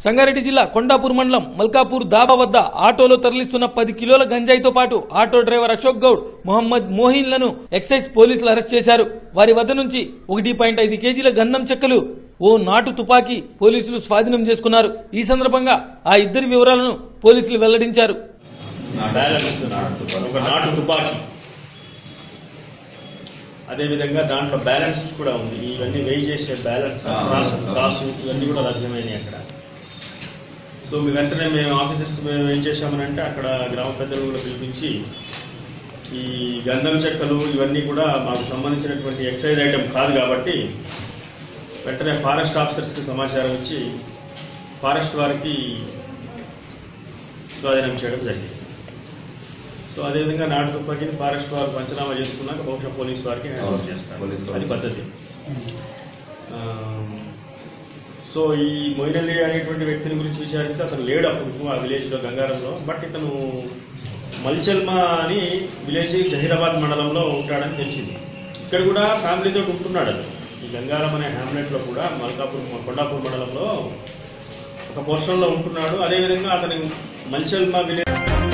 సంగారెడ్డి జిల్లా కొండాపూర్ మండలం మల్కాపూర్ దాబా వద్ద ఆటోలో తరలిస్తున్న పది కిలోల గంజాయితో పాటు ఆటో డ్రైవర్ అశోక్ గౌడ్ మొహమ్మద్ మోహిన్లను ఎక్సైజ్ పోలీసులు అరెస్ట్ చేశారు వారి వద్ద నుంచి ఒకటి పాయింట్ ఐదు కేజీల గంధం చెక్కలు ఓ నాటు తుపాకీ పోలీసులు స్వాధీనం చేసుకున్నారు ఈ సందర్భంగా ఆ ఇద్దరి వివరాలను పోలీసులు వెల్లడించారు బ్యాలెన్స్ ఒక నాటు తుపాకీ అదేవిధంగా దాంట్లో బ్యాలెన్స్ కూడా ఉంది ఇవన్నీ వెయిట్ చేసే బ్యాలెన్స్ ఆ, క్రాస్ ఆ. క్రాస్ ఇవన్నీ కూడా లభ్యమైనవి అక్కడ సో మీ వెంటనే మేము ఆఫీసర్స్ మేము ఏం చేశామనంటే అక్కడ గ్రామ పెద్దలు కూడా పిలిపించి ఈ గంధం చెక్కలు ఇవన్నీ కూడా మాకు సంబంధించినటువంటి ఎక్సైజ్ ఐటమ్ కాదు కాబట్టి వెంటనే ఫారెస్ట్ ఆఫీసర్స్కి సమాచారం ఇచ్చి ఫారెస్ట్ వారికి స్వాధీనం చేయడం జరిగింది సో అదేవిధంగా నాటు తుపాకీని ఫారెస్ట్ వారు పంచనామా చేసుకున్నాక బహుశా పోలీస్ వారికి హ్యాండ్ ఓవర్ చేస్తారు పోలీస్ వారికి. అది పద్ధతి ఆ, సో ఈ మొయినల్లి అనేటువంటి వ్యక్తిని గురించి విచారిస్తే అతను లేడు అప్పుడు ఆ విలేజ్ లో గంగారంలో బట్ ఇతను మల్చల్మా అని విలేజ్ జహీరాబాద్ మండలంలో ఉంటాడని తెలిసింది ఇక్కడ కూడా ఫ్యామిలీతో ఉంటున్నాడు అతను ఈ గంగారం అనే హ్యామ్లెట్ లో కూడా మల్కాపూర్ కొండాపూర్ మండలంలో ఒక పోర్షన్ లో ఉంటున్నాడు అదేవిధంగా అతని మల్చల్మా విలేజ్